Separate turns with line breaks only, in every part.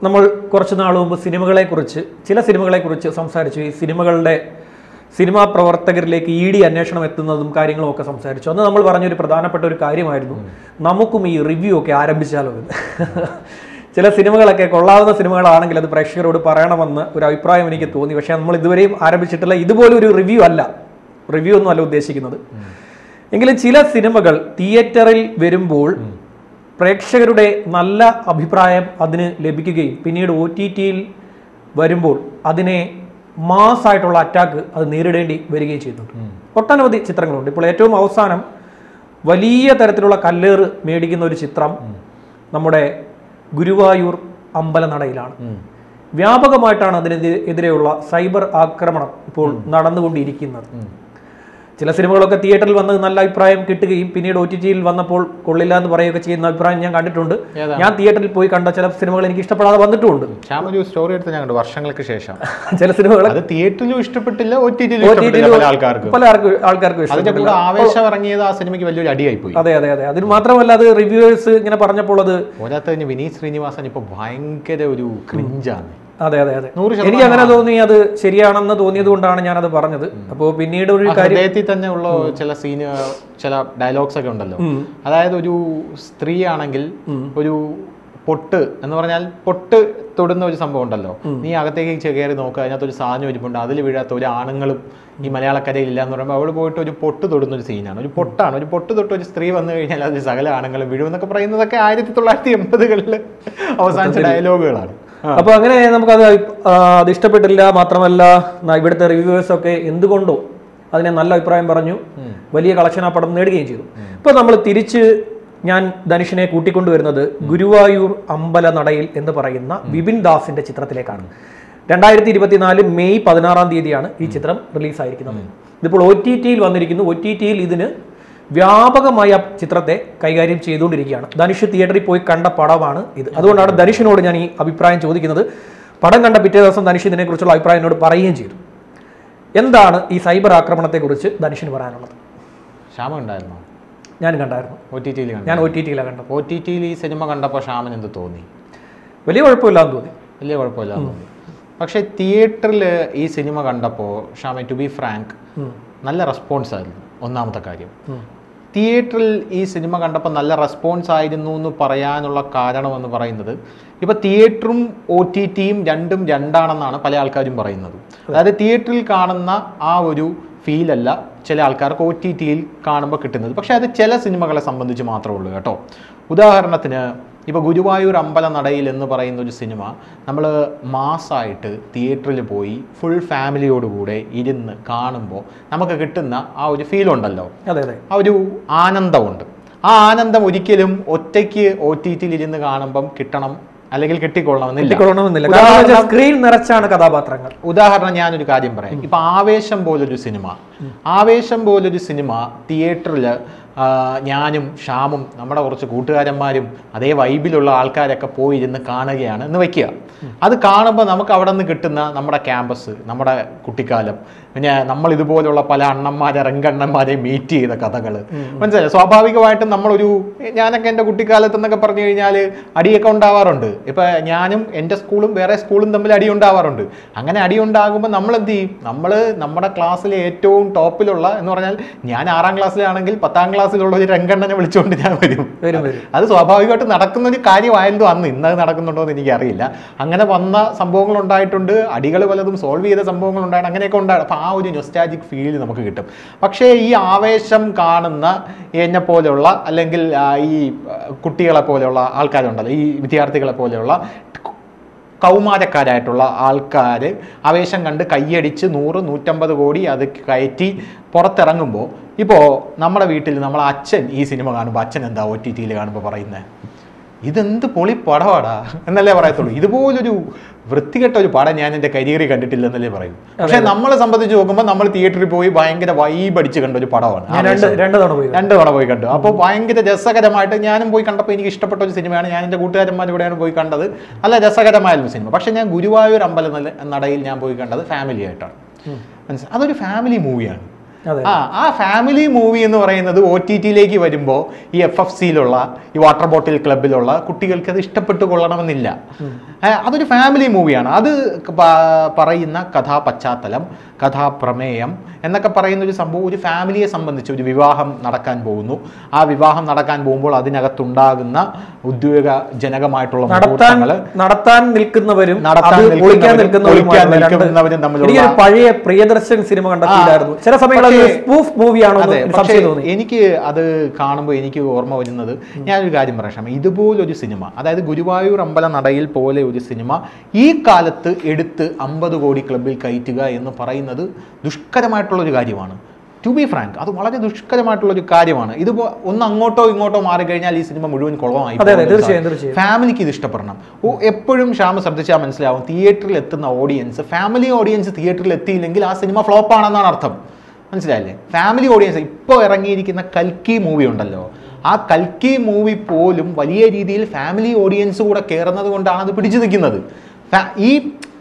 നമ്മൾ കുറച്ച് നാൾ മുമ്പ് സിനിമകളെക്കുറിച്ച് ചില സിനിമകളെക്കുറിച്ച് സംസാരിച്ചു ഈ സിനിമകളുടെ സിനിമാ പ്രവർത്തകരിലേക്ക് ഇ ഡി അന്വേഷണം എത്തുന്നതും കാര്യങ്ങളും ഒക്കെ സംസാരിച്ചു അന്ന് നമ്മൾ പറഞ്ഞൊരു പ്രധാനപ്പെട്ട ഒരു കാര്യമായിരുന്നു നമുക്കും ഈ റിവ്യൂ ഒക്കെ ആരംഭിച്ചാലോ എന്ന് ചില സിനിമകളൊക്കെ കൊള്ളാവുന്ന സിനിമകളാണെങ്കിൽ അത് പ്രേക്ഷകരോട് പറയണമെന്ന് ഒരു അഭിപ്രായം എനിക്ക് തോന്നി പക്ഷേ നമ്മൾ ഇതുവരെയും ആരംഭിച്ചിട്ടില്ല ഇതുപോലെ ഒരു റിവ്യൂ അല്ല റിവ്യൂ ഒന്നും അല്ല ഉദ്ദേശിക്കുന്നത് എങ്കിലും ചില സിനിമകൾ തിയേറ്ററിൽ വരുമ്പോൾ പ്രേക്ഷകരുടെ നല്ല അഭിപ്രായം അതിന് ലഭിക്കുകയും പിന്നീട് ഒ ടി ടിയിൽ വരുമ്പോൾ അതിനെ മാസ്സായിട്ടുള്ള അറ്റാക്ക് അത് നേരിടേണ്ടി വരികയും ചെയ്യുന്നുണ്ട് ഒട്ടനവധി ചിത്രങ്ങളുണ്ട് ഇപ്പോൾ ഏറ്റവും അവസാനം വലിയ തരത്തിലുള്ള കല്ലേറ് മേടിക്കുന്ന ഒരു ചിത്രം നമ്മുടെ ഗുരുവായൂർ അമ്പലനടയിലാണ് വ്യാപകമായിട്ടാണ് അതിനെതിരെ എതിരെയുള്ള സൈബർ ആക്രമണം ഇപ്പോൾ നടന്നുകൊണ്ടിരിക്കുന്നത് ചില സിനിമകളൊക്കെ തിയേറ്ററിൽ വന്ന് നല്ല അഭിപ്രായം കിട്ടുകയും പിന്നീട് ഒ ടി ടിയിൽ വന്നപ്പോൾ കൊള്ളില്ല എന്ന് പറയുകയൊക്കെ ചെയ്യുന്ന അഭിപ്രായം ഞാൻ കണ്ടിട്ടുണ്ട്
ഏതാണ്?
ഞാൻ തിയേറ്ററിൽ പോയി കണ്ട ചില സിനിമകൾ എനിക്ക് ഇഷ്ടപ്പെടാതെ വന്നിട്ടുമുണ്ട്
ശ്യാം ഒരു സ്റ്റോറി എടുത്ത് ഞാൻ കണ്ടു വർഷങ്ങൾക്ക് ശേഷം
ചില സിനിമകൾ
അത് തിയേറ്ററിലും ഇഷ്ടപ്പെട്ടില്ല ഒ ടി ടിയിലും
OTT
ഇഷ്ടപ്പെട്ടില്ല പല ആൾക്കാർക്ക്
പല ആൾക്ക് ആൾക്കാർക്കും
അതിന്റെ
ഇഷ്ടപ്പെട്ടില്ല
കൂടെ ആവേശം ഇറങ്ങിയത് ആ സിനിമയ്ക്ക് വലിയൊരു അടിയായി പോയി
അതെ അതെ അതെ അതിന് മാത്രമല്ല അത് റിവ്യൂവേഴ്സ് ഇങ്ങനെ പറഞ്ഞപ്പോൾ അത്
പോരാത്തതിന് വിനീത് ശ്രീനിവാസൻ ഇപ്പൊ ഭയങ്കര ഒരു ക്രിഞ്ചാണ്
അതെ അതെ അതെ
നൂറ് ശതമാനം
എനിക്ക് അങ്ങനെ തോന്നി അത് ശരിയാണെന്ന് തോന്നിയത് കൊണ്ടാണ് ഞാനത് പറഞ്ഞത് അപ്പോൾ പിന്നീട് ഒരു
ആ
കാര്യം
ഹൃദയത്തിൽ തന്നെ ഉള്ള ചില സീന് ചില ഡയലോഗ്സ് ഒക്കെ ഉണ്ടല്ലോ
ഉം.
അതായത് ഒരു സ്ത്രീ ആണെങ്കിൽ ഒരു പൊട്ട് എന്ന് പറഞ്ഞാൽ പൊട്ട് തൊടുന്ന ഒരു സംഭവം ഉണ്ടല്ലോ നീ അകത്തേക്ക് ചെ- കയറി നോക്കുക അതിനകത്ത് ഒരു സാധനം ഇരിപ്പുണ്ട് അതിൽ വീഴാത്ത ഒരു ആണുങ്ങളും ഈ മലയാളക്കരയിൽ ഇല്ല എന്ന് പറയുമ്പോൾ അവൾ പോയിട്ട് ഒരു പൊട്ട് തൊടുന്ന ഒരു സീനാണ് ഒരു പൊട്ടാണ് ഒരു പൊട്ട് തൊട്ട് ഒരു സ്ത്രീ വന്നു കഴിഞ്ഞാൽ അത് സകല ആണുങ്ങളും വീഴുമെന്നൊക്കെ പറയുന്നതൊക്കെ ആയിരത്തി തൊള്ളായിരത്തി എൺപതുകളിൽ അവസാനിച്ച ഡയലോഗുകളാണ്
അപ്പൊ അങ്ങനെ നമുക്കത് ആ, അത് ഇഷ്ടപ്പെട്ടില്ല മാത്രമല്ല ന- ഇവിടുത്തെ റിവ്യൂവേഴ്സ് ഒക്കെ എന്തുകൊണ്ടോ അതിനെ നല്ല അഭിപ്രായം പറഞ്ഞു വലിയ കളക്ഷൻ ആ പടം നേടുകയും ചെയ്തു ഇപ്പൊ നമ്മൾ തിരിച്ച് ഞാൻ ധനുഷിനെ കൂട്ടിക്കൊണ്ടുവരുന്നത് ഗുരുവായൂർ അമ്പല നടയിൽ എന്ന് പറയുന്ന വിപിൻ ദാസിന്റെ ചിത്രത്തിലേക്കാണ് രണ്ടായിരത്തി ഇരുപത്തിനാല് മെയ് പതിനാറാം തീയതിയാണ് ഈ ചിത്രം റിലീസായിരിക്കുന്നത് ഇതിപ്പോൾ ഒ ടി ടിയിൽ വന്നിരിക്കുന്നു ഒ ടി ടിയിൽ ഇതിന് വ്യാപകമായ ചിത്രത്തെ കൈകാര്യം ചെയ്തുകൊണ്ടിരിക്കുകയാണ് ധനുഷ് തിയേറ്ററിൽ പോയി കണ്ട പടമാണ് ഇത് അതുകൊണ്ടാണ് ധനുഷിനോട് ഞാൻ ഈ അഭിപ്രായം ചോദിക്കുന്നത് പടം കണ്ട പിറ്റേ ദിവസം ധനുഷ് ഇതിനെക്കുറിച്ചുള്ള അഭിപ്രായം എന്നോട് പറയുകയും ചെയ്തു എന്താണ് ഈ സൈബർ ആക്രമണത്തെക്കുറിച്ച് ധനുഷിന് പറയാനുള്ളത്
ശ്യാമ ഉണ്ടായിരുന്നോ
ഞാൻ കണ്ടായിരുന്നു
ഒ ടി ടിയിൽ കണ്ടു
ഞാൻ ഒ ടി ടിയിലാണ് കണ്ടത്
ഒ ടി ടിയിൽ ഈ സിനിമ കണ്ടപ്പോൾ ശ്യാമൻ എന്ത് തോന്നി
വലിയ കുഴപ്പമില്ലാന്ന് തോന്നി
വലിയ കുഴപ്പമില്ല തോന്നി പക്ഷേ തിയേറ്ററിൽ ഈ സിനിമ കണ്ടപ്പോൾ ഷാമ ടു ബി ഫ്രാങ്ക് നല്ല റെസ്പോൺസ് ആയിരുന്നു ഒന്നാമത്തെ കാര്യം തിയേറ്ററിൽ ഈ സിനിമ കണ്ടപ്പോൾ നല്ല റെസ്പോൺസ് ആയിരുന്നു എന്ന് പറയാനുള്ള കാരണം എന്ന് പറയുന്നത് ഇപ്പോൾ തിയേറ്ററും ഒ ടി ടിയും രണ്ടും രണ്ടാണെന്നാണ് പല ആൾക്കാരും പറയുന്നത് അതായത് തിയേറ്ററിൽ കാണുന്ന ആ ഒരു ഫീലല്ല ചില ആൾക്കാർക്ക് ഒ ടി ടിയിൽ കാണുമ്പോൾ കിട്ടുന്നത് പക്ഷേ അത് ചില സിനിമകളെ സംബന്ധിച്ച് മാത്രമേ ഉള്ളൂ കേട്ടോ ഉദാഹരണത്തിന് ഇപ്പോൾ ഗുരുവായൂർ അമ്പല നടയിൽ എന്ന് പറയുന്ന ഒരു സിനിമ നമ്മൾ മാസമായിട്ട് തിയേറ്ററിൽ പോയി ഫുൾ ഫാമിലിയോടുകൂടെ ഇരുന്ന് കാണുമ്പോൾ നമുക്ക് കിട്ടുന്ന ആ ഒരു ഫീൽ ഉണ്ടല്ലോ
അതെ അതെ
ആ ഒരു ആനന്ദമുണ്ട് ആ ആനന്ദം ഒരിക്കലും ഒറ്റയ്ക്ക് ഒ ടി ടിയിൽ ഇരുന്ന് കാണുമ്പം കിട്ടണം അല്ലെങ്കിൽ കിട്ടിക്കൊള്ളണമെന്നില്ല
കിട്ടിക്കൊള്ളണമെന്നില്ല കാരണം എന്ന് വെച്ചാൽ സ്ക്രീൻ നിറച്ചാണ് കഥാപാത്രങ്ങൾ
ഉദാഹരണം ഞാനൊരു കാര്യം പറയാം ഇപ്പൊ ആവേശം പോലൊരു സിനിമ ആവേശം പോലൊരു സിനിമ തിയേറ്ററിൽ ഞാനും ഷാമും നമ്മുടെ കുറച്ച് കൂട്ടുകാരന്മാരും അതേ വൈബിലുള്ള ആൾക്കാരൊക്കെ പോയിരുന്ന് കാണുകയാണ് എന്ന് വെക്കുക അത് കാണുമ്പോൾ നമുക്ക് അവിടെ നിന്ന് കിട്ടുന്ന നമ്മുടെ ക്യാമ്പസ് നമ്മുടെ കുട്ടിക്കാലം പിന്നെ നമ്മൾ ഇതുപോലുള്ള പല അണ്ണന്മാരെ രംഗണ്ണന്മാരെ മീറ്റ് ചെയ്ത കഥകൾ മനസ്സിലായി സ്വാഭാവികമായിട്ടും നമ്മളൊരു ഞാനൊക്കെ എൻ്റെ കുട്ടിക്കാലത്ത് എന്നൊക്കെ പറഞ്ഞു കഴിഞ്ഞാൽ അടിയൊക്കെ ഉണ്ടാവാറുണ്ട് ഇപ്പം ഞാനും എൻ്റെ സ്കൂളും വേറെ സ്കൂളും തമ്മിൽ അടി ഉണ്ടാവാറുണ്ട് അങ്ങനെ അടി ഉണ്ടാകുമ്പോൾ നമ്മൾ എന്ത് ചെയ്യും നമ്മൾ നമ്മുടെ ക്ലാസ്സിലെ ഏറ്റവും ടോപ്പിലുള്ള എന്ന് പറഞ്ഞാൽ ഞാൻ ആറാം ക്ലാസ്സിലാണെങ്കിൽ പത്താം ക്ലാസ്സിലുള്ള ഒരു രംഗണ്ണനെ വിളിച്ചുകൊണ്ട് ഞാൻ വരും
വരും വരും
അത് സ്വാഭാവികമായിട്ട് നടക്കുന്ന ഒരു കാര്യമായിരുന്നു അന്ന് ഇന്നത് നടക്കുന്നുണ്ടോ എന്ന് എനിക്കറിയില്ല അങ്ങനെ വന്ന സംഭവങ്ങൾ ഉണ്ടായിട്ടുണ്ട് അടികൾ പലതും സോൾവ് ചെയ്ത സംഭവങ്ങൾ ഉണ്ടായിട്ട് അങ്ങനെയൊക്കെ ഉണ്ടായി അപ്പോൾ ആ ഒരു നൊസ്റ്റാജിക് ഫീൽ നമുക്ക് കിട്ടും പക്ഷേ ഈ ആവേശം കാണുന്ന എന്നെ പോലെയുള്ള അല്ലെങ്കിൽ ആ, ഈ ആ, കുട്ടികളെ പോലെയുള്ള ആൾക്കാരുണ്ടല്ലോ ഈ വിദ്യാർത്ഥികളെ പോലെയുള്ള കൗമാരക്കാരായിട്ടുള്ള ആൾക്കാർ ആവേശം കണ്ട് കൈയടിച്ച് നൂറ് നൂറ്റമ്പത് കോടി അത് കയറ്റി പുറത്തിറങ്ങുമ്പോൾ ഇപ്പോൾ നമ്മുടെ വീട്ടിൽ നമ്മളെ അച്ഛൻ ഈ സിനിമ കാണുമ്പോൾ അച്ഛൻ എന്താ ഒ ടി ടിയിൽ കാണുമ്പോൾ പറയുന്നത് ഇതെന്ത് പൊളി പടവാടാ എന്നല്ലേ പറയത്തുള്ളൂ ഇതുപോലൊരു വൃത്തികെട്ട ഒരു പടം ഞാൻ എൻ്റെ കരിയറിൽ കണ്ടിട്ടില്ലെന്നല്ലേ പറയും പക്ഷേ നമ്മളെ സംബന്ധിച്ച് നോക്കുമ്പോൾ നമ്മൾ തിയേറ്ററിൽ പോയി ഭയങ്കര വൈബ് അടിച്ച് കണ്ട ഒരു പടമാണ്
ഞാൻ രണ്ട് രണ്ട് തവണ പോയി
രണ്ട് തവണ പോയി കണ്ടു അപ്പോൾ ഭയങ്കര രസകരമായിട്ട് ഞാനും പോയി കണ്ടപ്പോൾ എനിക്ക് ഇഷ്ടപ്പെട്ട ഒരു സിനിമയാണ് ഞാൻ എൻ്റെ കൂട്ടുകാരന്മാരുടെ കൂടെയാണ് പോയി കണ്ടത് നല്ല രസകരമായ ഒരു സിനിമ പക്ഷേ ഞാൻ ഗുരുവായൂർ അമ്പല നടയിൽ ഞാൻ പോയി കണ്ടത് ഫാമിലി ആയിട്ടാണ് മനസ്സിലായി അതൊരു ഫാമിലി മൂവിയാണ്
അതെ.
ആ ആ ഫാമിലി മൂവി എന്ന് പറയുന്നത് ഒ ടി ടിയിലേക്ക് വരുമ്പോൾ ഈ എഫ് എഫ് സിയിലുള്ള ഈ വാട്ടർ ബോട്ടിൽ ക്ലബിലുള്ള കുട്ടികൾക്ക് അത് ഇഷ്ടപ്പെട്ട് കൊള്ളണമെന്നില്ല ആ, അതൊരു ഫാമിലി മൂവിയാണ് അത് പ- പറയുന്ന കഥാ പശ്ചാത്തലം കഥാപ്രമേയം എന്നൊക്കെ പറയുന്ന ഒരു സംഭവം ഒരു ഫാമിലിയെ സംബന്ധിച്ച് ഒരു വിവാഹം നടക്കാൻ പോകുന്നു ആ വിവാഹം നടക്കാൻ പോകുമ്പോൾ അതിനകത്തുണ്ടാകുന്ന ഉദ്വേഗജനകമായിട്ടുള്ള
നടത്താൻ
മുഹൂർത്തങ്ങള്
നടത്താൻ നിൽക്കുന്നവരും
നടത്താൻ
അത്
നിൽക്കുന്നവരും,
പൊളിക്കാൻ
പൊളിക്കാൻ
നിൽക്കുന്നവരും
നിൽക്കുന്നവരും തമ്മിലുള്ള-
എനിക്കൊരു പഴയ പ്രിയദർശൻ സിനിമ കണ്ട
ആ,
ഫീലായിരുന്നു ചില സമയങ്ങളിൽ
പക്ഷേ-
സ്പൂഫ് മൂവിയാണോ
അതെ
എന്ന്
പക്ഷേ
സംശയം തോന്നി
എനിക്ക് അത് കാണുമ്പോൾ എനിക്ക് ഓർമ്മ വരുന്നത് ഞാനൊരു കാര്യം പറയാം ക്ഷമ ഇതുപോലൊരു സിനിമ അതായത് ഗുരുവായൂർ അമ്പല നടയിൽ പോലെ ഒരു സിനിമ ഈ കാലത്ത് എടുത്ത് അമ്പത് കോടി ക്ലബിൽ കയറ്റുക എന്ന് പറയുന്നത് ദുഷ്കരമായിട്ടുള്ള ഒരു കാര്യമാണ് ടു ബി ഫ്രാങ്ക് അത് വളരെ ദുഷ്കരമായിട്ടുള്ള ഒരു കാര്യമാണ് ഇത് ഒന്ന് അങ്ങോട്ടോ ഇങ്ങോട്ടോ മാറിക്കഴിഞ്ഞാൽ ഈ സിനിമ മുഴുവൻ കുളമായി
അതെ, അതെ,
പോകുന്ന ഒരു
തീർച്ചയായും,
സാധനം.
തീർച്ചയായും.
ഫാമിലിക്ക് ഇത് ഇഷ്ടപ്പെടണം ഓ എപ്പോഴും ശ്യാമ ശ്രദ്ധിച്ചാൽ മനസ്സിലാവും തിയേറ്ററിൽ എത്തുന്ന ഓഡിയൻസ് ഫാമിലി ഓഡിയൻസ് തിയേറ്ററിൽ എത്തിയില്ലെങ്കിൽ ആ സിനിമ ഫ്ലോപ്പ് ആണെന്നാണ് അർത്ഥം മനസ്സിലായില്ലേ ഫാമിലി ഓഡിയൻസ് ഇപ്പോൾ ഇറങ്ങിയിരിക്കുന്ന കൽക്കി മൂവി ഉണ്ടല്ലോ ആ കൽക്കി മൂവി പോലും വലിയ രീതിയിൽ ഫാമിലി ഓഡിയൻസ് കൂടെ കയറുന്നത് കൊണ്ടാണ് അത് പിടിച്ചു നിൽക്കുന്നത് ഫാ- ഈ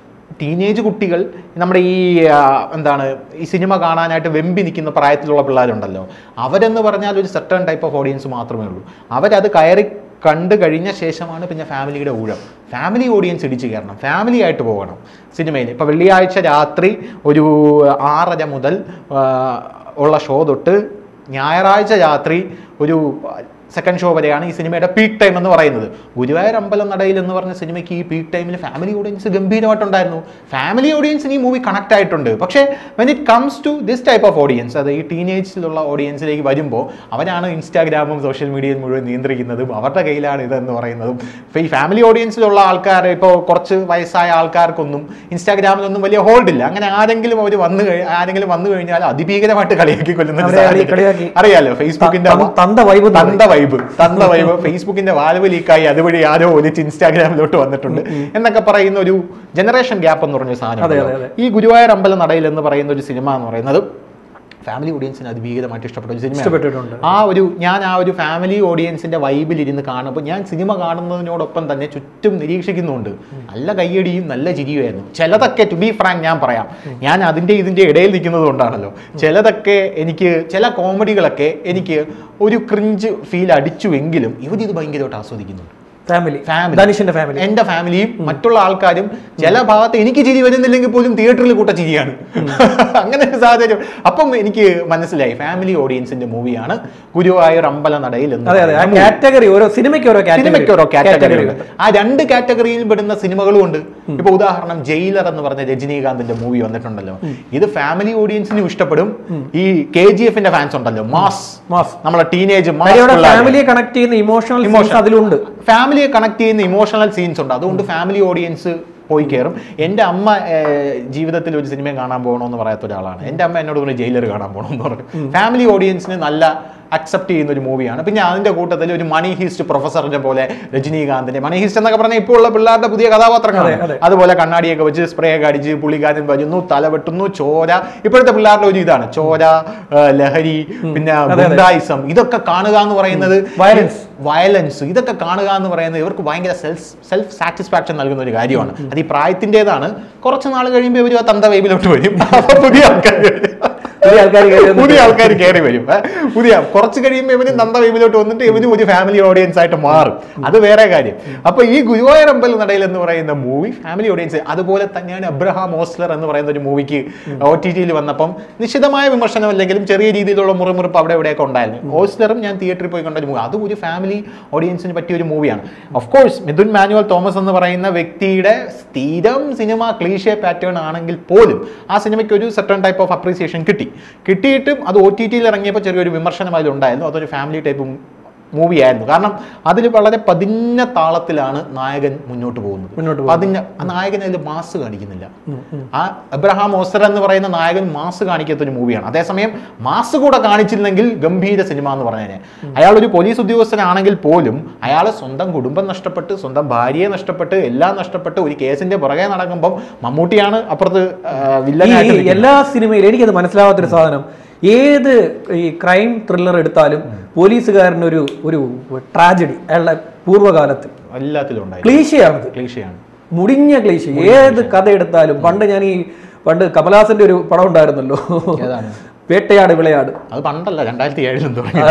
ടീനേജ് കുട്ടികൾ നമ്മുടെ ഈ ആ, എന്താണ് ഈ സിനിമ കാണാനായിട്ട് വെമ്പി നിൽക്കുന്ന പ്രായത്തിലുള്ള പിള്ളേരുണ്ടല്ലോ അവരെന്ന് പറഞ്ഞാൽ ഒരു സെർട്ടൺ ടൈപ്പ് ഓഫ് ഓഡിയൻസ് മാത്രമേ ഉള്ളൂ അവരത് കയറി കണ്ടു കഴിഞ്ഞ ശേഷമാണ് പിന്നെ ഫാമിലിയുടെ ഊഴം ഫാമിലി ഓഡിയൻസ് ഇടിച്ചു കയറണം ഫാമിലി ആയിട്ട് പോകണം സിനിമയിൽ ഇപ്പോൾ വെള്ളിയാഴ്ച രാത്രി ഒരു ആറര മുതൽ ആ, ഉള്ള ഷോ തൊട്ട് ഞായറാഴ്ച രാത്രി ഒരു സെക്കൻഡ് ഷോ വരെയാണ് ഈ സിനിമയുടെ പീക്ക് ടൈം എന്ന് പറയുന്നത് ഗുരുവായൂർ അമ്പലം നടയിൽ എന്ന് പറഞ്ഞ സിനിമയ്ക്ക് ഈ പീക്ക് ടൈമിൽ ഫാമിലി ഓഡിയൻസ് ഗംഭീരമായിട്ടുണ്ടായിരുന്നു ഫാമിലി ഓഡിയൻസിന് ഈ മൂവി കണക്ട് ആയിട്ടുണ്ട് പക്ഷേ when it comes to this type of audience അത് ഈ ടീനേജിലുള്ള ഓഡിയൻസിലേക്ക് വരുമ്പോൾ അവരാണ് ഇൻസ്റ്റാഗ്രാമും സോഷ്യൽ മീഡിയയും മുഴുവൻ നിയന്ത്രിക്കുന്നതും അവരുടെ കയ്യിലാണ് ഇതെന്ന് പറയുന്നതും ഇപ്പോൾ ഈ ഫാമിലി ഓഡിയൻസിലുള്ള ആൾക്കാർ ഇപ്പോൾ കുറച്ച് വയസ്സായ ആൾക്കാർക്കൊന്നും ഇൻസ്റ്റാഗ്രാമിലൊന്നും വലിയ ഹോൾഡ് ഇല്ല അങ്ങനെ ആരെങ്കിലും അവർ വന്നു കഴി ആരെങ്കിലും വന്നു കഴിഞ്ഞാൽ അതിഭീകരമായിട്ട് കളിയാക്കി കൊല്ലുന്ന ഒരു
അവരെ കളി-
സാഹചര്യം.
കളിയാക്കി.
അറിയാലോ ഫേസ്ബുക്കിന്റെ
ത- തന്ത വൈബ് എന്ന്
തന്ത വൈബ് തന്ത വൈബ് ഫേസ്ബുക്കിന്റെ വാൽവ് ലീക്കായി അതുവഴി ആരോ ഒലിച്ച് ഇൻസ്റ്റാഗ്രാമിലോട്ട് വന്നിട്ടുണ്ട് എന്നൊക്കെ പറയുന്ന ഒരു ജനറേഷൻ ഗ്യാപ്പ് എന്ന് പറഞ്ഞ സാധനം
അതെ,
ഉണ്ടല്ലോ.
അതെ,
ഈ ഗുരുവായൂർ അമ്പല നടയിൽ എന്ന് പറയുന്ന ഒരു സിനിമ എന്ന് പറയുന്നത് ഫാമിലി ഓഡിയൻസിന് അതിഭീകരമായിട്ട് ഇഷ്ടപ്പെട്ട ഒരു സിനിമ
ഇഷ്ടപ്പെട്ടിട്ടുണ്ട്
ആ ഒരു ഞാൻ ആ ഒരു ഫാമിലി ഓഡിയൻസിന്റെ വൈബിൽ ഇരുന്ന് കാണുമ്പോൾ ഞാൻ സിനിമ കാണുന്നതിനോടൊപ്പം തന്നെ ചുറ്റും നിരീക്ഷിക്കുന്നുണ്ട് നല്ല കയ്യടിയും നല്ല ചിരിയുമായിരുന്നു ചിലതൊക്കെ ടു ബി ഫ്രാങ്ക് ഞാൻ പറയാം ഞാൻ അതിൻ്റെ ഇതിൻ്റെ ഇടയിൽ നിൽക്കുന്നത് കൊണ്ടാണല്ലോ ചിലതൊക്കെ എനിക്ക് ചില കോമഡികളൊക്കെ എനിക്ക് ഒരു ക്രിഞ്ച് ഫീൽ അടിച്ചുവെങ്കിലും ഇവരിത് ഭയങ്കരമായിട്ട് ആസ്വദിക്കുന്നുണ്ട്
ഫാമിലി
ഫാമിലി
ധനുഷിന്റെ ഫാമിലി
എന്റെ ഫാമിലിയും മറ്റുള്ള ആൾക്കാരും ചില ഭാഗത്ത് എനിക്ക് ചിരി വരുന്നില്ലെങ്കിൽ പോലും തിയേറ്ററിൽ കൂട്ട ചിരിയാണ് അങ്ങനെ ഒരു സാഹചര്യം അപ്പം എനിക്ക് മനസ്സിലായി ഫാമിലി ഓഡിയൻസിന്റെ മൂവിയാണ് ഗുരുവായൂർ അമ്പല നടയിൽ എന്ന്
അതെ അതെ ആ
പറയുന്ന movie.
കാറ്റഗറി ഓരോ സിനിമയ്ക്ക് ഓരോ
സിനിമയ്ക്ക് ഓരോ കാറ്റഗറി
കാറ്റഗറി
ഉണ്ട് ആ രണ്ട് കാറ്റഗറിയിൽ പെടുന്ന സിനിമകളും ഉണ്ട് ഇപ്പൊ ഉദാഹരണം ജയിലർ എന്ന് പറഞ്ഞ രജനീകാന്തിന്റെ മൂവി വന്നിട്ടുണ്ടല്ലോ ഇത് ഫാമിലി ഓഡിയൻസിനും ഇഷ്ടപ്പെടും ഈ കെ ജി എഫിന്റെ ഫാൻസ് ഉണ്ടല്ലോ മാസ്
മാസ്
നമ്മളെ ടീനേജ്
അവിടെ ഫാമിലിയെ കണക്ട് ചെയ്യുന്ന ഇമോഷണൽ ഇമോഷൻ അതിലുണ്ട്
ഫാമിലിയെ കണക്ട് ചെയ്യുന്ന ഇമോഷണൽ സീൻസ് ഉണ്ട് അതുകൊണ്ട് ഫാമിലി ഓഡിയൻസ് പോയി കയറും എൻ്റെ അമ്മ ഏർ, ജീവിതത്തിൽ ഒരു സിനിമ കാണാൻ പോകണമെന്ന് പറയാത്ത ഒരാളാണ് എൻ്റെ അമ്മ എന്നോട് പറഞ്ഞു ജയിലർ കാണാൻ പോകണമെന്ന് പറഞ്ഞു ഫാമിലി ഓഡിയൻസിന് നല്ല അക്സെപ്റ്റ് ചെയ്യുന്ന ഒരു മൂവിയാണ് പിന്നെ അതിന്റെ കൂട്ടത്തിൽ ഒരു മണി ഹീസ്റ്റ് പ്രൊഫസറിനെ പോലെ രജനീകാന്തിന്റെ മണി ഹീസ്റ്റ് എന്നൊക്കെ പറഞ്ഞാൽ ഇപ്പോൾ ഉള്ള പിള്ളേരുടെ പുതിയ കഥാപാത്രങ്ങളാണ്
അതെ, അതെ.
അതുപോലെ കണ്ണാടിയൊക്കെ വെച്ച് സ്പ്രേ ഒക്കെ അടിച്ച് പുള്ളിക്കാരൻ വരുന്നു തല വെട്ടുന്നു ചോര ഇപ്പോഴത്തെ പിള്ളേരുടെ ഒരു ഇതാണ് ചോര ഏർ, ലഹരി പിന്നെ
അതെ.
ഗുണ്ടായിസം ഇതൊക്കെ കാണുക എന്ന് പറയുന്നത്
Violence.
വയലൻസ് ഇതൊക്കെ കാണുക എന്ന് പറയുന്നത് ഇവർക്ക് ഭയങ്കര സെൽഫ് സെൽഫ് സാറ്റിസ്ഫാക്ഷൻ നൽകുന്ന ഒരു കാര്യമാണ് അത് ഈ പ്രായത്തിൻ്റെതാണ് കുറച്ച് നാൾ കഴിയുമ്പോൾ ഇവർ ആ തന്ത വൈബിലോട്ട് വരും അപ്പൊ പുതിയ ആൾക്കാർ വരും.
പുതിയ ആൾക്കാർ കയറി വന്നിട്ട്
പുതിയ ആൾക്കാർ കയറി വരും ഏ? പുതിയ കുറച്ച് കഴിയുമ്പോൾ ഇവന് നന്ദ വൈബിലോട്ട് വന്നിട്ട് ഇവന് ഒരു ഫാമിലി ഓഡിയൻസ് ആയിട്ട് മാറും അത് വേറെ കാര്യം അപ്പൊ ഈ ഗുരുവായൂർ അമ്പല നടയിൽ എന്ന് പറയുന്ന മൂവി ഫാമിലി ഓഡിയൻസ് അതുപോലെ തന്നെയാണ് അബ്രഹാം ഓസ്ലർ എന്ന് പറയുന്ന ഒരു മൂവിക്ക് ഒ ടി ടിയിൽ വന്നപ്പം നിശ്ചിതമായ വിമർശനമല്ലെങ്കിലും ചെറിയ രീതിയിലുള്ള മുറിമുറിപ്പ് അവിടെ ഇവിടെയൊക്കെ ഉണ്ടായിരുന്നു ഓസ്ലറും ഞാൻ തിയേറ്ററിൽ പോയി കണ്ട ഒരു മൂവി അതും ഒരു ഫാമിലി ഓഡിയൻസിന് പറ്റിയ ഒരു മൂവിയാണ് ഓഫ് കോഴ്സ് മിഥുൻ മാനുവൽ തോമസ് എന്ന് പറയുന്ന വ്യക്തിയുടെ സ്ഥിരം സിനിമ ക്ലീഷേ പാറ്റേൺ ആണെങ്കിൽ പോലും ആ സിനിമയ്ക്ക് ഒരു സെർട്ടൺ ടൈപ്പ് ഓഫ് അപ്രീസിയേഷൻ കിട്ടി കിട്ടിയിട്ടും അത് ഒ ടി ടിയിൽ ഇറങ്ങിയപ്പോൾ ചെറിയൊരു വിമർശനം അതിലുണ്ടായിരുന്നു അതൊരു ഫാമിലി ടൈപ്പ് മൂവി ആയിരുന്നു കാരണം അതിൽ വളരെ പതിഞ്ഞ താളത്തിലാണ് നായകൻ മുന്നോട്ട് പോകുന്നത്
മുന്നോട്ട്
പതിഞ്ഞ ആ നായകൻ അതിൽ മാസ് കാണിക്കുന്നില്ല ആ അബ്രഹാം ഓസർ എന്ന് പറയുന്ന നായകൻ മാസ് കാണിക്കാത്ത ഒരു മൂവിയാണ് അതേസമയം മാസ് കൂടെ കാണിച്ചില്ലെങ്കിൽ ഗംഭീര സിനിമ എന്ന് പറഞ്ഞതിനെ അയാൾ ഒരു പോലീസ് ഉദ്യോഗസ്ഥനാണെങ്കിൽ പോലും അയാൾ സ്വന്തം കുടുംബം നഷ്ടപ്പെട്ട് സ്വന്തം ഭാര്യയെ നഷ്ടപ്പെട്ട് എല്ലാം നഷ്ടപ്പെട്ട് ഒരു കേസിന്റെ പുറകെ നടക്കുമ്പം മമ്മൂട്ടിയാണ് അപ്പുറത്ത് ആ, വില്ലനായിട്ട്
ഈ
നിൽക്കുന്നത്.
എല്ലാ സിനിമയിലും എനിക്കത് മനസ്സിലാവാത്തൊരു സാധനം ഏത് ഈ ക്രൈം ത്രില്ലർ എടുത്താലും പോലീസുകാരന് ഒരു ഒരു ട്രാജഡി അയാളുടെ പൂർവ്വകാലത്ത്
എല്ലാത്തിലും ഉണ്ടായി
ക്ലീശയാണത്
ക്ലീശയാണ്
മുടിഞ്ഞ ക്ലീശ ഏത് കഥ എടുത്താലും പണ്ട് ഞാൻ ഈ പണ്ട് കമലഹാസന്റെ ഒരു പടം ഉണ്ടായിരുന്നല്ലോ
ഏതാണ്
വേട്ടയാട് വിളയാട്
അത് പണ്ടല്ല രണ്ടായിരത്തി ഏഴിലും തുടങ്ങി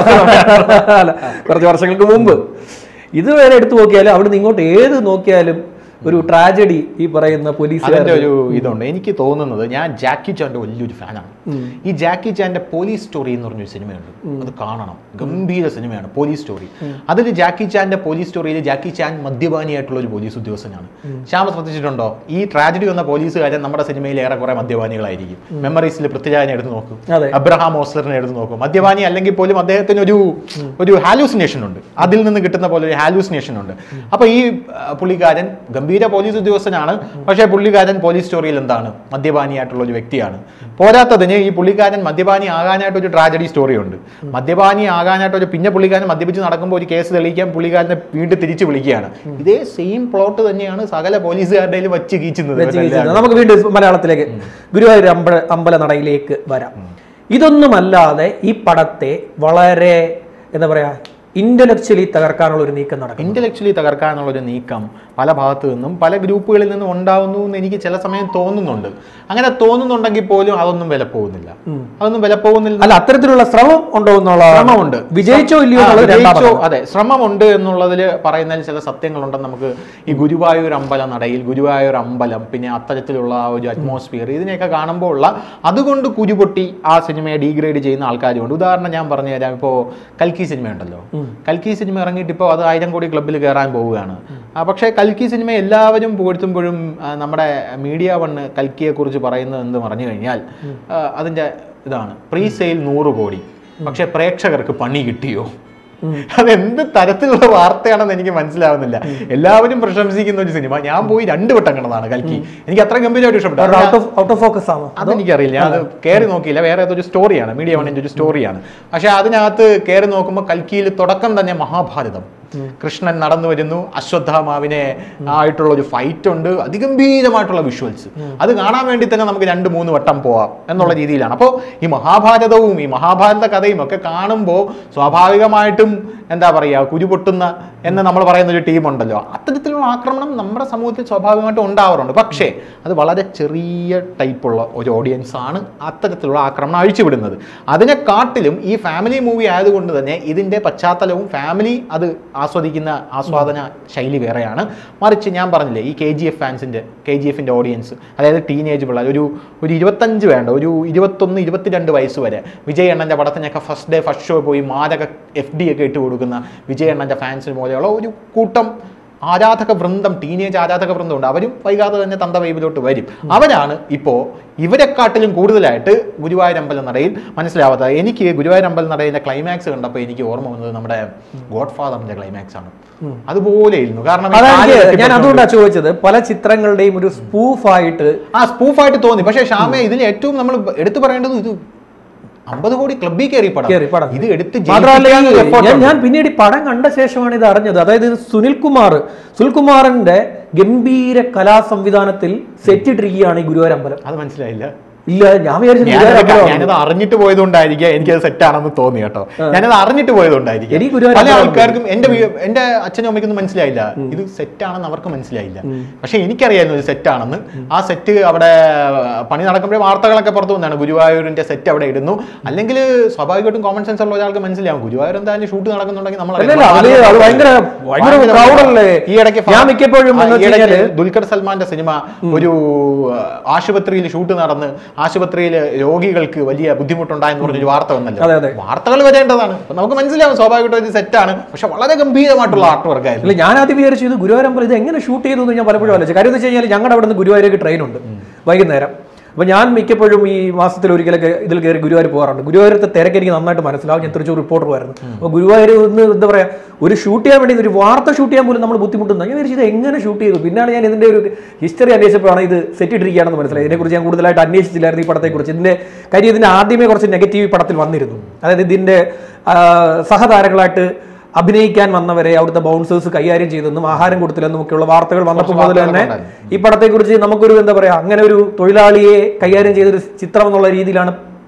അല്ല, കുറച്ച് വർഷങ്ങൾക്ക് മുമ്പ് ഇതുവരെ എടുത്തു നോക്കിയാലും അവിടെ ഇങ്ങോട്ട് ഏത് നോക്കിയാലും ഒരു ട്രാജഡി ഈ പറയുന്ന പോലീസ്
അതിന്റെ ഒരു ഇതുണ്ട് എനിക്ക് തോന്നുന്നത് ഞാൻ ജാക്കി ചാന്റെ വലിയൊരു ഫാനാണ് ഈ ജാക്കി ചാന്റെ പോലീസ് സ്റ്റോറി എന്ന് പറഞ്ഞൊരു സിനിമയുണ്ട് അത് കാണണം ഗംഭീര സിനിമയാണ് പോലീസ് സ്റ്റോറി അതിൽ ജാക്കി ചാന്റെ പോലീസ് സ്റ്റോറിയിൽ ജാക്കി ചാൻ മദ്യപാനിയായിട്ടുള്ള ഒരു പോലീസ് ഉദ്യോഗസ്ഥനാണ് ശ്യാമ ശ്രദ്ധിച്ചിട്ടുണ്ടോ ഈ ട്രാജഡി വന്ന പോലീസുകാരൻ നമ്മുടെ സിനിമയിൽ ഏറെക്കുറെ മദ്യപാനികളായിരിക്കും മെമ്മറീസിൽ പൃഥ്വിരാജിനെ എടുത്ത് നോക്കും
അതെ.
അബ്രഹാം ഓസ്ലറിനെ എടുത്ത് നോക്കും മദ്യപാനി അല്ലെങ്കിൽ പോലും അദ്ദേഹത്തിന് ഒരു ഒരു ഹാലൂസിനേഷൻ ഉണ്ട് അതിൽ നിന്ന് കിട്ടുന്ന പോലെ ഒരു ഹാലൂസിനേഷൻ ഉണ്ട് അപ്പൊ ഈ ആ, പുള്ളിക്കാരൻ ഗംഭീര പോലീസ് ഉദ്യോഗസ്ഥനാണ് പക്ഷേ പുള്ളിക്കാരൻ പോലീസ് സ്റ്റോറിയിൽ എന്താണ് മദ്യപാനിയായിട്ടുള്ള ഒരു വ്യക്തിയാണ് പോരാത്തതിന് ഈ പുള്ളിക്കാരൻ മദ്യപാനി ആകാനായിട്ട് ഒരു ട്രാജഡി സ്റ്റോറി ഉണ്ട് മദ്യപാനി ആകാനായിട്ട് ഒരു പിന്നെ പുള്ളിക്കാരൻ മദ്യപിച്ച് നടക്കുമ്പോൾ ഒരു കേസ് തെളിയിക്കാൻ പുള്ളിക്കാരനെ വീണ്ടും തിരിച്ചു വിളിക്കുകയാണ് ഇതേ സെയിം പ്ലോട്ട് തന്നെയാണ് സകല പോലീസുകാരുടെയും വച്ച് കീച്ചുന്നത്
വെച്ച് കീച്ചുന്നത്. നമുക്ക് വീണ്ടും മലയാളത്തിലേക്ക് ഗുരുവായൂർ അമ്പല അമ്പല നടയിലേക്ക് വരാം ഇതൊന്നുമല്ലാതെ ഈ പടത്തെ വളരെ എന്താ പറയാ ഇന്റലക്ച്വലി തകർക്കാനുള്ള ഒരു നീക്കം നടക്കും
ഇന്റലക്ച്വലി തകർക്കാനുള്ള ഒരു നീക്കം പല ഭാഗത്തു നിന്നും പല ഗ്രൂപ്പുകളിൽ നിന്നും ഉണ്ടാവുന്നു എന്ന് എനിക്ക് ചില സമയം തോന്നുന്നുണ്ട് അങ്ങനെ തോന്നുന്നുണ്ടെങ്കിൽ പോലും അതൊന്നും വില പോകുന്നില്ല അതൊന്നും വില പോകുന്നില്ല
അല്ല അത്തരത്തിലുള്ള ശ്രമം ഉണ്ടോ എന്നുള്ള
ശ്രമമുണ്ട്
വിജയിച്ചോ ഇല്ലയോ
ആ,
എന്നുള്ളത്
വിജയിച്ചോ
രണ്ടാമതാണ്.
അതെ ശ്രമമുണ്ട് എന്നുള്ളതിൽ പറയുന്നതിൽ ചില സത്യങ്ങളുണ്ടെന്ന് നമുക്ക് ഈ ഗുരുവായൂർ അമ്പല നടയിൽ ഗുരുവായൂർ അമ്പലം പിന്നെ അത്തരത്തിലുള്ള ആ ഒരു അറ്റ്മോസ്ഫിയർ ഇതിനെയൊക്കെ കാണുമ്പോൾ ഉള്ള അതുകൊണ്ട് കുരുപൊട്ടി ആ സിനിമയെ ഡീഗ്രേഡ് ചെയ്യുന്ന ആൾക്കാരുണ്ട് ഉദാഹരണം ഞാൻ പറഞ്ഞു തരാം ഇപ്പോൾ കൽക്കി സിനിമ ഉണ്ടല്ലോ കൽക്കി സിനിമ ഇറങ്ങിയിട്ട് ഇപ്പോൾ അത് ആയിരം കോടി ക്ലബ്ബിൽ കയറാൻ പോവുകയാണ് ആ, പക്ഷേ കൽക്കി സിനിമ എല്ലാവരും പുകഴ്ത്തുമ്പോഴും ആ, നമ്മുടെ മീഡിയ വണ്ണ് കൽക്കിയെ കുറിച്ച് പറയുന്നത് എന്ത് പറഞ്ഞു കഴിഞ്ഞാൽ ആ, അതിന്റെ ഇതാണ് പ്രീ സെയിൽ നൂറ് കോടി പക്ഷെ പ്രേക്ഷകർക്ക് പണി കിട്ടിയോ അതെന്ത് തരത്തിലുള്ള വാർത്തയാണെന്ന് എനിക്ക് മനസ്സിലാവുന്നില്ല എല്ലാവരും പ്രശംസിക്കുന്ന ഒരു സിനിമ ഞാൻ പോയി രണ്ട് വട്ടം കണ്ടതാണ് കൽക്കി എനിക്ക് അത്ര ഗംഭീരമായിട്ട് ഇഷ്ടപ്പെട്ടു
കാരണം out of out of focus ആണോ
അതെനിക്കറിയില്ല ഞാൻ അത് കയറി നോക്കിയില്ല വേറെ ഏതൊരു സ്റ്റോറിയാണ് മീഡിയ വണ്ണിന്റെ ഒരു സ്റ്റോറിയാണ് പക്ഷെ അതിനകത്ത് കയറി നോക്കുമ്പോൾ കൽക്കിയിൽ തുടക്കം തന്നെ മഹാഭാരതം കൃഷ്ണൻ നടന്നു വരുന്നു അശ്വത്ഥാമാവിനെ ആയിട്ടുള്ള ഒരു ഫൈറ്റ് ഉണ്ട് അതിഗംഭീരമായിട്ടുള്ള വിഷ്വൽസ് അത് കാണാൻ വേണ്ടി തന്നെ നമുക്ക് രണ്ട് മൂന്ന് വട്ടം പോവാം എന്നുള്ള രീതിയിലാണ് അപ്പോൾ ഈ മഹാഭാരതവും ഈ മഹാഭാരത കഥയും ഒക്കെ കാണുമ്പോൾ സ്വാഭാവികമായിട്ടും എന്താ പറയുക കുരുപൊട്ടുന്ന എന്ന് നമ്മൾ പറയുന്ന ഒരു ടീമുണ്ടല്ലോ അത്തരത്തിലുള്ള ആക്രമണം നമ്മുടെ സമൂഹത്തിൽ സ്വാഭാവികമായിട്ടും ഉണ്ടാവാറുണ്ട് പക്ഷേ അത് വളരെ ചെറിയ ടൈപ്പുള്ള ഒരു ഓഡിയൻസ് ആണ് അത്തരത്തിലുള്ള ആക്രമണം അഴിച്ചുവിടുന്നത് അതിനെക്കാട്ടിലും ഈ ഫാമിലി മൂവി ആയതുകൊണ്ട് തന്നെ ഇതിൻ്റെ പശ്ചാത്തലവും ഫാമിലി അത് ആസ്വദിക്കുന്ന ആസ്വാദന ശൈലി വേറെയാണ് മറിച്ച് ഞാൻ പറഞ്ഞില്ലേ ഈ കെ ജി എഫ് ഫാൻസിൻ്റെ കെ ജി എഫിൻ്റെ ഓഡിയൻസ് അതായത് ടീനേജ് പിള്ളേർ ഒരു ഒരു ഇരുപത്തഞ്ച് വേണ്ട ഒരു ഇരുപത്തൊന്ന് ഇരുപത്തിരണ്ട് വയസ്സ് വരെ വിജയ് അണ്ണൻ്റെ പടത്തിനൊക്കെ ഫസ്റ്റ് ഡേ ഫസ്റ്റ് ഷോ പോയി മാരക എഫ് ഡി ഒക്കെ ഇട്ട് കൊടുക്കുന്ന വിജയ് അണ്ണൻ്റെ ഫാൻസിന് പോലെയുള്ള ഒരു കൂട്ടം ആരാധക വൃന്ദം ടീനേജ് ആരാധക വൃന്ദമുണ്ട് അവരും വൈകാതെ തന്നെ തന്ത വൈബിലോട്ട് വരും അവരാണ് ഇപ്പോൾ ഇവരെക്കാട്ടിലും കൂടുതലായിട്ട് ഗുരുവായൂർ അമ്പലം നടയിൽ മനസ്സിലാവാത്തത് എനിക്ക് ഗുരുവായൂർ അമ്പലം നടയിലെ ക്ലൈമാക്സ് കണ്ടപ്പോൾ എനിക്ക് ഓർമ്മ വന്നത് നമ്മുടെ ഗോഡ് ഫാദറിന്റെ ക്ലൈമാക്സ് ആണ് അതുപോലെ ഇരുന്നു കാരണം ഈ കാല്
അതായത് ഞാൻ
കെട്ടിപ്പിടിച്ചുകൊണ്ട്
അതുകൊണ്ടാണ് ചോദിച്ചത് പല ചിത്രങ്ങളുടെയും ഒരു സ്പൂഫായിട്ട്
ആ സ്പൂഫായിട്ട് തോന്നി പക്ഷേ ഷാമെ ഇതിൽ ഏറ്റവും നമ്മൾ എടുത്തു പറയേണ്ടത് ഇത് അമ്പത് കോടി ക്ലബിൽ കയറി പടം
കയറി പടം.
ഇത് എടുത്ത്
മാത്രമല്ല
ജയിപ്പിക്കാൻ ഒരു
ഈ
effort
ഞാൻ
ഉണ്ട്.
ഞാൻ പിന്നീട് ഈ പടം കണ്ട ശേഷമാണ് ഇത് അറിഞ്ഞത് അതായത് ഇത് സുനിൽ കുമാർ സുനിൽ കുമാറിന്റെ ഗംഭീര കലാ സംവിധാനത്തിൽ സെറ്റ് ഇട്ടിരിക്കുകയാണ് ഈ ഗുരുവായൂർ അമ്പലം
അത് മനസ്സിലായില്ല
ഇല്ല ഞാൻ വിചാരിച്ചു
ഞാനത്
ഗുരുവായൂർ അമ്പലമാണ്.
ഞാനത് അറിഞ്ഞിട്ട് പോയതുകൊണ്ടായിരിക്കാം എനിക്കത് സെറ്റാണെന്ന് തോന്നി കേട്ടോ ഞാനത് അറിഞ്ഞിട്ട് പോയതുകൊണ്ടായിരിക്കും
എനിക്ക് ഗുരുവായൂർ
പല
അമ്പലം
ആൾക്കാർക്കും എന്റെ വീ- എന്റെ അച്ഛനും അമ്മയ്ക്കൊന്നും മനസ്സിലായില്ല ഇത് സെറ്റാണെന്ന് അവർക്ക് മനസ്സിലായില്ല പക്ഷെ എനിക്കറിയായിരുന്നു ഇത് സെറ്റാണെന്ന് ആ സെറ്റ് അവിടെ പണി നടക്കുമ്പോഴേ വാർത്തകളൊക്കെ പുറത്തു വന്നതാണ് ഗുരുവായൂരിന്റെ സെറ്റ് അവിടെ ഇടുന്നു അല്ലെങ്കിൽ സ്വാഭാവികമായിട്ടും കോമൺ സെൻസ് ഉള്ള ഒരാൾക്ക് മനസ്സിലാവും ഗുരുവായൂർ എന്തായാലും ഷൂട്ട് നടക്കുന്നുണ്ടെങ്കിൽ നമ്മൾ
അല്ല, അല്ല, അത് അത് ഭയങ്കര ഭയങ്കര crowd അല്ലേ?
ഈ ഇടയ്ക്ക്
ഞാൻ മിക്കപ്പോഴും എന്ന് വെച്ച് കഴിഞ്ഞാല്
ദുൽഖർ സൽമാന്റെ സിനിമ ഒരു ആ, ആശുപത്രിയിൽ ഷൂട്ട് നടന്ന് ആശുപത്രിയിൽ രോഗികൾക്ക് വലിയ ബുദ്ധിമുട്ടുണ്ടായെന്ന് പറഞ്ഞൊരു വാർത്ത
അതെ,
വന്നല്ലോ
അതെ.
വാർത്തകൾ വരേണ്ടതാണ് അപ്പൊ നമുക്ക് മനസ്സിലാവും സ്വാഭാവികമായിട്ടും ഇത് സെറ്റാണ് പക്ഷെ വളരെ ഗംഭീരമായിട്ടുള്ള ആർട്ട് വർക്ക് ആയിരുന്നു
അല്ല ഞാൻ ആദ്യം വിചാരിച്ചു ഇത് ഗുരുവായൂർ അമ്പലം ഇത് എങ്ങനെ ഷൂട്ട് ചെയ്തു എന്ന് ഞാൻ പലപ്പോഴും ആലോചിച്ചു കാര്യം എന്ന് വെച്ച് കഴിഞ്ഞാൽ ഞങ്ങളുടെ അവിടെ നിന്ന് ഗുരുവായൂരേക്ക് ട്രെയിൻ ഉണ്ട് വൈകുന്നേരം അപ്പൊ ഞാൻ മിക്കപ്പോഴും ഈ മാസത്തിൽ ഒരിക്കലൊക്കെ ഇതിൽ കയറി ഗുരുവായൂർ പോകാറുണ്ട് ഗുരുവായൂരത്തെ തിരക്ക് എനിക്ക് നന്നായിട്ട് മനസ്സിലാവും ഞാൻ തൃശ്ശൂർ റിപ്പോർട്ടറുമായിരുന്നു അപ്പോൾ ഗുരുവായൂർ ഒന്ന് എന്താ പറയാ ഒരു ഷൂട്ട് ചെയ്യാൻ വേണ്ടി ഒരു വാർത്ത ഷൂട്ട് ചെയ്യാൻ പോലും നമ്മൾ ബുദ്ധിമുട്ടുന്നു ഞാൻ വിചാരിച്ചു ഇത് എങ്ങനെ ഷൂട്ട് ചെയ്തു പിന്നാണ് ഞാൻ ഇതിന്റെ ഒരു ഹിസ്റ്ററി അന്വേഷിച്ചപ്പോഴാണ് ഇത് സെറ്റ് ഇട്ടിരിക്കുകയാണെന്ന് മനസ്സിലായി ഇതിനെക്കുറിച്ച് ഞാൻ കൂടുതലായിട്ട് അന്വേഷിച്ചില്ലായിരുന്നു ഈ പടത്തെക്കുറിച്ച് ഇതിന്റെ കാര്യം ഇതിന്റെ ആദ്യമേ കുറച്ച് നെഗറ്റീവ് പടത്തിൽ വന്നിരുന്നു അതായത് ഇതിന്റെ ആ, സഹതാരങ്ങളായിട്ട് അഭിനയിക്കാൻ വന്നവരെ അവിടുത്തെ ബൗൺസേഴ്സ് കൈകാര്യം ചെയ്തെന്നും ആഹാരം കൊടുത്തില്ലെന്നും ഒക്കെയുള്ള വാർത്തകൾ വന്നപ്പോൾ മുതൽ തന്നെ ഈ പടത്തെക്കുറിച്ച് നമുക്കൊരു എന്താ പറയാ അങ്ങനെ ഒരു തൊഴിലാളിയെ കൈകാര്യം ചെയ്തൊരു ചിത്രം എന്നുള്ള രീതിയിലാണ്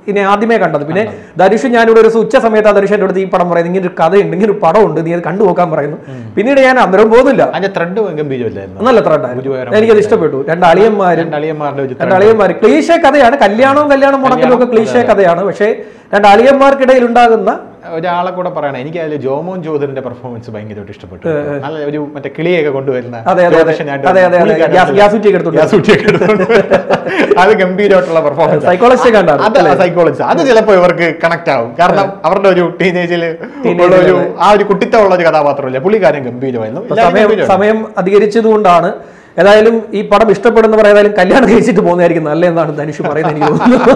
ഇതിനെ ആദ്യമേ കണ്ടത് പിന്നെ ധനുഷ് ഞാനിവിടെ ഒരു ഉച്ച സമയത്ത് ആ ധനുഷ് എൻ്റെ അടുത്ത് ഈ പടം പറയുന്നത് ഇങ്ങനെ ഒരു കഥയുണ്ട് ഇങ്ങനെ ഒരു പടമുണ്ട് നീ അത് കണ്ടു നോക്കാൻ പറയുന്നു പിന്നീട് ഞാൻ അന്നേരം പോകുന്നില്ല
അതിന്റെ ത്രെഡ് ഗംഭീരമല്ലായിരുന്നു
നല്ല ത്രെഡായിരുന്നു എനിക്കത് ഇഷ്ടപ്പെട്ടു രണ്ട് അളിയന്മാരും
രണ്ട് അളിയന്മാരുടെ ഒരു
രണ്ട് അളിയന്മാർ ക്ലീശേ കഥയാണ് കല്യാണവും കല്യാണം മുടക്കലും ഒക്കെ ക്ലീശേ കഥയാണ് പക്ഷേ രണ്ട് അളിയന്മാർക്കിടയിൽ ഉണ്ടാകുന്ന
ഒരാളെ കൂടെ പറയണം എനിക്ക് അതിൽ ജോമോൻ ജോദറിന്റെ പെർഫോമൻസ് ഭയങ്കരമായിട്ട് ഇഷ്ടപ്പെട്ടു നല്ല ഒരു മറ്റേ കിളിയൊക്കെ കൊണ്ടുവരുന്ന
അതെ, അതെ, അതെ.
ജ്യോതിഷനായിട്ട്
അതെ, അതെ, അതെ.
പുള്ളിക്കാരൻ
ഗ്യാസ്- ഗ്യാസ് കുറ്റിയൊക്കെ എടുത്തോണ്ട്
ഗ്യാസ് കുറ്റിയൊക്കെ എടുത്തോണ്ട് അത് ഗംഭീരമായിട്ടുള്ള പെർഫോമൻസ്
സൈക്കോളജിസ്റ്റ് കണ്ടാണ്
അത് സൈക്കോളജി അത് ചിലപ്പോ ഇവർക്ക് കണക്ട് ആവും കാരണം അവരുടെ ഒരു ടീനേജിൽ ഉള്ള ഒരു ആ ഒരു കുട്ടിത്തമുള്ള ഒരു കഥാപാത്രമില്ല പുള്ളിക്കാരൻ ഗംഭീരമായിരുന്നു
ഇപ്പൊ
എല്ലാവരും
സമയം
ഗംഭീരമായിരുന്നു.
സമയം അധികരിച്ചതുകൊണ്ടാണ് ഏതായാലും ഈ പടം ഇഷ്ടപ്പെടുന്നവർ ഏതായാലും കല്യാണം കഴിച്ചിട്ട് പോകുന്നതായിരിക്കും നല്ലതെന്നാണ് ധനുഷ് പറയുന്നത് എനിക്ക് തോന്നുന്നു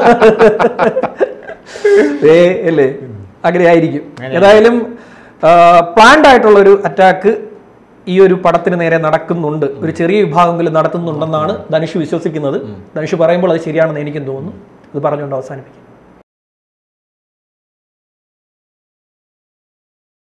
ഏ അല്ലേ അങ്ങനെ ആയിരിക്കും ഏതായാലും പ്ലാൻഡ് ആയിട്ടുള്ള ഒരു അറ്റാക്ക് ഈ ഒരു പടത്തിന് നേരെ നടക്കുന്നുണ്ട് ഒരു ചെറിയ വിഭാഗമെങ്കിലും നടത്തുന്നുണ്ടെന്നാണ് ധനുഷ് വിശ്വസിക്കുന്നത് ധനുഷ് പറയുമ്പോൾ അത് ശരിയാണെന്ന് എനിക്കും തോന്നുന്നു അത് പറഞ്ഞുകൊണ്ട് അവസാനിപ്പിക്കും